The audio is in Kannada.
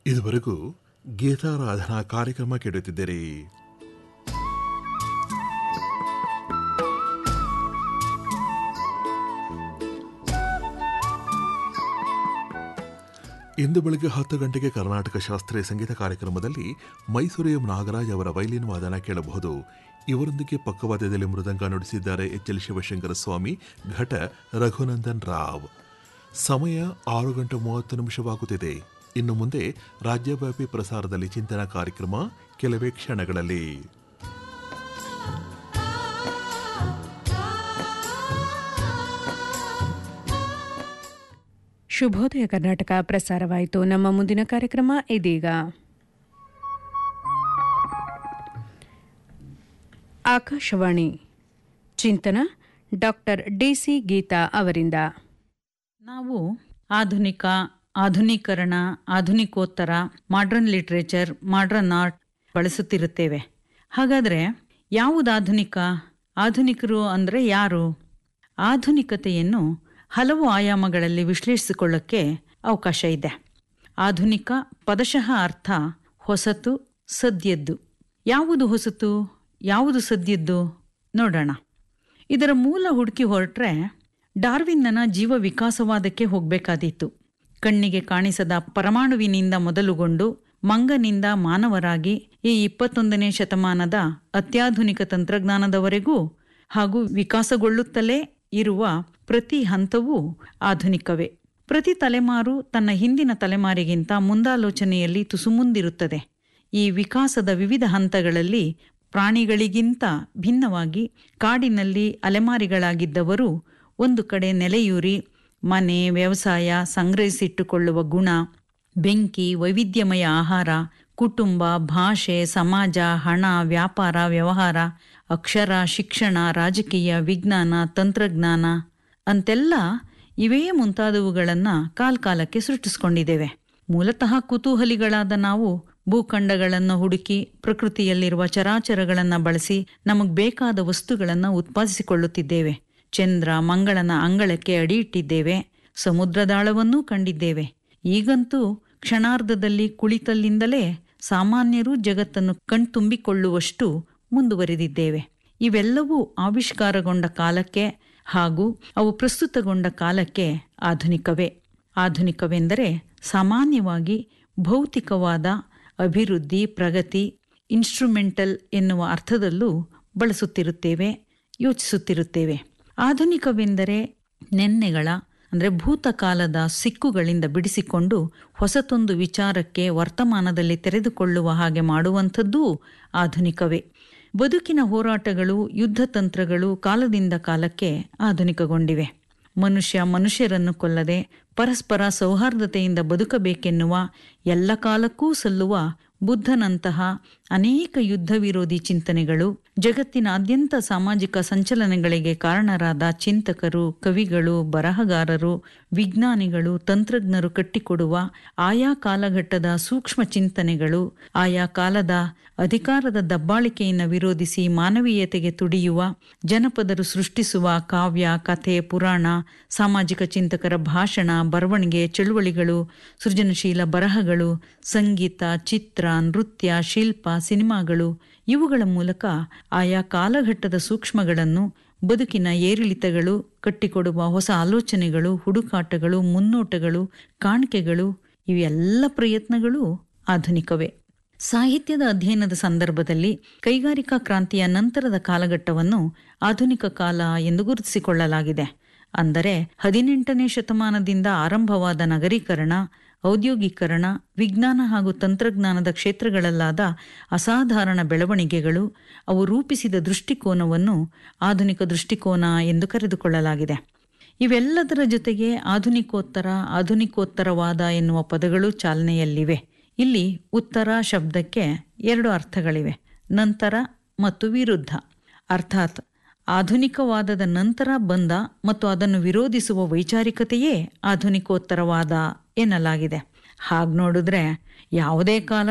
ಇದುವರೆಗೂ ಗೀತಾರಾಧನಾ ಕಾರ್ಯಕ್ರಮ ಕೇಳುತ್ತಿದ್ದೀರಿ ಇಂದು ಬೆಳಗ್ಗೆ ಹತ್ತು ಗಂಟೆಗೆ ಕರ್ನಾಟಕ ಶಾಸ್ತ್ರೀಯ ಸಂಗೀತ ಕಾರ್ಯಕ್ರಮದಲ್ಲಿ ಮೈಸೂರು ಎಂ ನಾಗರಾಜ್ ಅವರ ವೈಲಿನ್ ವಾದನ ಕೇಳಬಹುದು ಇವರೊಂದಿಗೆ ಪಕ್ಕವಾದ್ಯದಲ್ಲಿ ಮೃದಂಗ ನುಡಿಸಿದ್ದಾರೆ ಎಚ್ ಎಲ್ ಶಿವಶಂಕರ ಸ್ವಾಮಿ ಘಟ ರಘುನಂದನ್ ರಾವ್ ಸಮಯ ಆರು ಗಂಟೆ ಮೂವತ್ತು ನಿಮಿಷವಾಗುತ್ತಿದೆ ಇನ್ನು ಮುಂದೆ ರಾಜ್ಯವ್ಯಾಪಿ ಪ್ರಸಾರದಲ್ಲಿ ಚಿಂತನಾ ಕಾರ್ಯಕ್ರಮ ಕೆಲವೇ ಕ್ಷಣಗಳಲ್ಲಿ ಶುಭೋದಯ ಕರ್ನಾಟಕ ಪ್ರಸಾರವಾಯಿತು ನಮ್ಮ ಮುಂದಿನ ಕಾರ್ಯಕ್ರಮ ಇದೀಗ ಆಕಾಶವಾಣಿ ಚಿಂತನ ಡಾಕ್ಟರ್ ಡಿಸಿ ಗೀತಾ ಅವರಿಂದ ನಾವು ಆಧುನಿಕ ಆಧುನೀಕರಣ ಆಧುನಿಕೋತ್ತರ ಮಾಡ್ರನ್ ಲಿಟ್ರೇಚರ್ ಮಾಡ್ರನ್ ಆರ್ಟ್ ಬಳಸುತ್ತಿರುತ್ತೇವೆ ಹಾಗಾದರೆ ಯಾವುದು ಆಧುನಿಕ ಆಧುನಿಕರು ಅಂದರೆ ಯಾರು ಆಧುನಿಕತೆಯನ್ನು ಹಲವು ಆಯಾಮಗಳಲ್ಲಿ ವಿಶ್ಲೇಷಿಸಿಕೊಳ್ಳಕ್ಕೆ ಅವಕಾಶ ಇದೆ ಆಧುನಿಕ ಪದಶಃ ಅರ್ಥ ಹೊಸತು ಸದ್ಯದ್ದು ಯಾವುದು ಹೊಸತು ಯಾವುದು ಸದ್ಯದ್ದು ನೋಡೋಣ ಇದರ ಮೂಲ ಹುಡುಕಿ ಹೊರಟ್ರೆ ಡಾರ್ವಿನ್ನನ ಜೀವ ವಿಕಾಸವಾದಕ್ಕೆ ಹೋಗಬೇಕಾದೀತು ಕಣ್ಣಿಗೆ ಕಾಣಿಸದ ಪರಮಾಣುವಿನಿಂದ ಮೊದಲುಗೊಂಡು ಮಂಗನಿಂದ ಮಾನವರಾಗಿ ಈ ಇಪ್ಪತ್ತೊಂದನೇ ಶತಮಾನದ ಅತ್ಯಾಧುನಿಕ ತಂತ್ರಜ್ಞಾನದವರೆಗೂ ಹಾಗೂ ವಿಕಾಸಗೊಳ್ಳುತ್ತಲೇ ಇರುವ ಪ್ರತಿ ಹಂತವೂ ಆಧುನಿಕವೇ ಪ್ರತಿ ತಲೆಮಾರು ತನ್ನ ಹಿಂದಿನ ತಲೆಮಾರಿಗಿಂತ ಮುಂದಾಲೋಚನೆಯಲ್ಲಿ ತುಸುಮುಂದಿರುತ್ತದೆ ಈ ವಿಕಾಸದ ವಿವಿಧ ಹಂತಗಳಲ್ಲಿ ಪ್ರಾಣಿಗಳಿಗಿಂತ ಭಿನ್ನವಾಗಿ ಕಾಡಿನಲ್ಲಿ ಅಲೆಮಾರಿಗಳಾಗಿದ್ದವರು ಒಂದು ಕಡೆ ನೆಲೆಯೂರಿ ಮನೆ ವ್ಯವಸಾಯ ಸಂಗ್ರಹಿಸಿಟ್ಟುಕೊಳ್ಳುವ ಗುಣ ಬೆಂಕಿ ವೈವಿಧ್ಯಮಯ ಆಹಾರ ಕುಟುಂಬ ಭಾಷೆ ಸಮಾಜ ಹಣ ವ್ಯಾಪಾರ ವ್ಯವಹಾರ ಅಕ್ಷರ ಶಿಕ್ಷಣ ರಾಜಕೀಯ ವಿಜ್ಞಾನ ತಂತ್ರಜ್ಞಾನ ಅಂತೆಲ್ಲ ಇವೇ ಮುಂತಾದವುಗಳನ್ನು ಕಾಲ್ಕಾಲಕ್ಕೆ ಸೃಷ್ಟಿಸ್ಕೊಂಡಿದ್ದೇವೆ ಮೂಲತಃ ಕುತೂಹಲಿಗಳಾದ ನಾವು ಭೂಖಂಡಗಳನ್ನು ಹುಡುಕಿ ಪ್ರಕೃತಿಯಲ್ಲಿರುವ ಚರಾಚರಗಳನ್ನು ಬಳಸಿ ನಮಗೆ ಬೇಕಾದ ವಸ್ತುಗಳನ್ನು ಉತ್ಪಾದಿಸಿಕೊಳ್ಳುತ್ತಿದ್ದೇವೆ ಚಂದ್ರ ಮಂಗಳನ ಅಂಗಳಕ್ಕೆ ಅಡಿಯಿಟ್ಟಿದ್ದೇವೆ ಸಮುದ್ರದಾಳವನ್ನೂ ಕಂಡಿದ್ದೇವೆ ಈಗಂತೂ ಕ್ಷಣಾರ್ಧದಲ್ಲಿ ಕುಳಿತಲ್ಲಿಂದಲೇ ಸಾಮಾನ್ಯರು ಜಗತ್ತನ್ನು ಕಣ್ತುಂಬಿಕೊಳ್ಳುವಷ್ಟು ಮುಂದುವರೆದಿದ್ದೇವೆ ಇವೆಲ್ಲವೂ ಆವಿಷ್ಕಾರಗೊಂಡ ಕಾಲಕ್ಕೆ ಹಾಗೂ ಅವು ಪ್ರಸ್ತುತಗೊಂಡ ಕಾಲಕ್ಕೆ ಆಧುನಿಕವೇ ಆಧುನಿಕವೆಂದರೆ ಸಾಮಾನ್ಯವಾಗಿ ಭೌತಿಕವಾದ ಅಭಿವೃದ್ಧಿ ಪ್ರಗತಿ ಇನ್ಸ್ಟ್ರುಮೆಂಟಲ್ ಎನ್ನುವ ಅರ್ಥದಲ್ಲೂ ಬಳಸುತ್ತಿರುತ್ತೇವೆ ಯೋಚಿಸುತ್ತಿರುತ್ತೇವೆ ಆಧುನಿಕವೆಂದರೆ ನೆನ್ನೆಗಳ ಅಂದರೆ ಭೂತಕಾಲದ ಸಿಕ್ಕುಗಳಿಂದ ಬಿಡಿಸಿಕೊಂಡು ಹೊಸತೊಂದು ವಿಚಾರಕ್ಕೆ ವರ್ತಮಾನದಲ್ಲಿ ತೆರೆದುಕೊಳ್ಳುವ ಹಾಗೆ ಮಾಡುವಂಥದ್ದೂ ಆಧುನಿಕವೇ ಬದುಕಿನ ಹೋರಾಟಗಳು ಯುದ್ಧ ತಂತ್ರಗಳು ಕಾಲದಿಂದ ಕಾಲಕ್ಕೆ ಆಧುನಿಕಗೊಂಡಿವೆ ಮನುಷ್ಯ ಮನುಷ್ಯರನ್ನು ಕೊಲ್ಲದೆ ಪರಸ್ಪರ ಸೌಹಾರ್ದತೆಯಿಂದ ಬದುಕಬೇಕೆನ್ನುವ ಎಲ್ಲ ಕಾಲಕ್ಕೂ ಸಲ್ಲುವ ಬುದ್ಧನಂತಹ ಅನೇಕ ಯುದ್ಧ ವಿರೋಧಿ ಚಿಂತನೆಗಳು ಜಗತ್ತಿನಾದ್ಯಂತ ಸಾಮಾಜಿಕ ಸಂಚಲನಗಳಿಗೆ ಕಾರಣರಾದ ಚಿಂತಕರು ಕವಿಗಳು ಬರಹಗಾರರು ವಿಜ್ಞಾನಿಗಳು ತಂತ್ರಜ್ಞರು ಕಟ್ಟಿಕೊಡುವ ಆಯಾ ಕಾಲಘಟ್ಟದ ಸೂಕ್ಷ್ಮ ಚಿಂತನೆಗಳು ಆಯಾ ಕಾಲದ ಅಧಿಕಾರದ ದಬ್ಬಾಳಿಕೆಯನ್ನು ವಿರೋಧಿಸಿ ಮಾನವೀಯತೆಗೆ ತುಡಿಯುವ ಜನಪದರು ಸೃಷ್ಟಿಸುವ ಕಾವ್ಯ ಕಥೆ ಪುರಾಣ ಸಾಮಾಜಿಕ ಚಿಂತಕರ ಭಾಷಣ ಬರವಣಿಗೆ ಚಳುವಳಿಗಳು ಸೃಜನಶೀಲ ಬರಹಗಳು ಸಂಗೀತ ಚಿತ್ರ ನೃತ್ಯ ಶಿಲ್ಪ ಸಿನಿಮಾಗಳು ಇವುಗಳ ಮೂಲಕ ಆಯಾ ಕಾಲಘಟ್ಟದ ಸೂಕ್ಷ್ಮಗಳನ್ನು ಬದುಕಿನ ಏರಿಳಿತಗಳು ಕಟ್ಟಿಕೊಡುವ ಹೊಸ ಆಲೋಚನೆಗಳು ಹುಡುಕಾಟಗಳು ಮುನ್ನೋಟಗಳು ಕಾಣಿಕೆಗಳು ಇವೆಲ್ಲ ಪ್ರಯತ್ನಗಳು ಆಧುನಿಕವೇ ಸಾಹಿತ್ಯದ ಅಧ್ಯಯನದ ಸಂದರ್ಭದಲ್ಲಿ ಕೈಗಾರಿಕಾ ಕ್ರಾಂತಿಯ ನಂತರದ ಕಾಲಘಟ್ಟವನ್ನು ಆಧುನಿಕ ಕಾಲ ಎಂದು ಗುರುತಿಸಿಕೊಳ್ಳಲಾಗಿದೆ ಅಂದರೆ ಹದಿನೆಂಟನೇ ಶತಮಾನದಿಂದ ಆರಂಭವಾದ ನಗರೀಕರಣ ಔದ್ಯೋಗೀಕರಣ ವಿಜ್ಞಾನ ಹಾಗೂ ತಂತ್ರಜ್ಞಾನದ ಕ್ಷೇತ್ರಗಳಲ್ಲಾದ ಅಸಾಧಾರಣ ಬೆಳವಣಿಗೆಗಳು ಅವು ರೂಪಿಸಿದ ದೃಷ್ಟಿಕೋನವನ್ನು ಆಧುನಿಕ ದೃಷ್ಟಿಕೋನ ಎಂದು ಕರೆದುಕೊಳ್ಳಲಾಗಿದೆ ಇವೆಲ್ಲದರ ಜೊತೆಗೆ ಆಧುನಿಕೋತ್ತರ ಆಧುನಿಕೋತ್ತರವಾದ ಎನ್ನುವ ಪದಗಳು ಚಾಲನೆಯಲ್ಲಿವೆ ಇಲ್ಲಿ ಉತ್ತರ ಶಬ್ದಕ್ಕೆ ಎರಡು ಅರ್ಥಗಳಿವೆ ನಂತರ ಮತ್ತು ವಿರುದ್ಧ ಅರ್ಥಾತ್ ಆಧುನಿಕವಾದದ ನಂತರ ಬಂದ ಮತ್ತು ಅದನ್ನು ವಿರೋಧಿಸುವ ವೈಚಾರಿಕತೆಯೇ ಆಧುನಿಕೋತ್ತರವಾದ ಎನ್ನಲಾಗಿದೆ ಹಾಗೆ ನೋಡಿದ್ರೆ ಯಾವುದೇ ಕಾಲ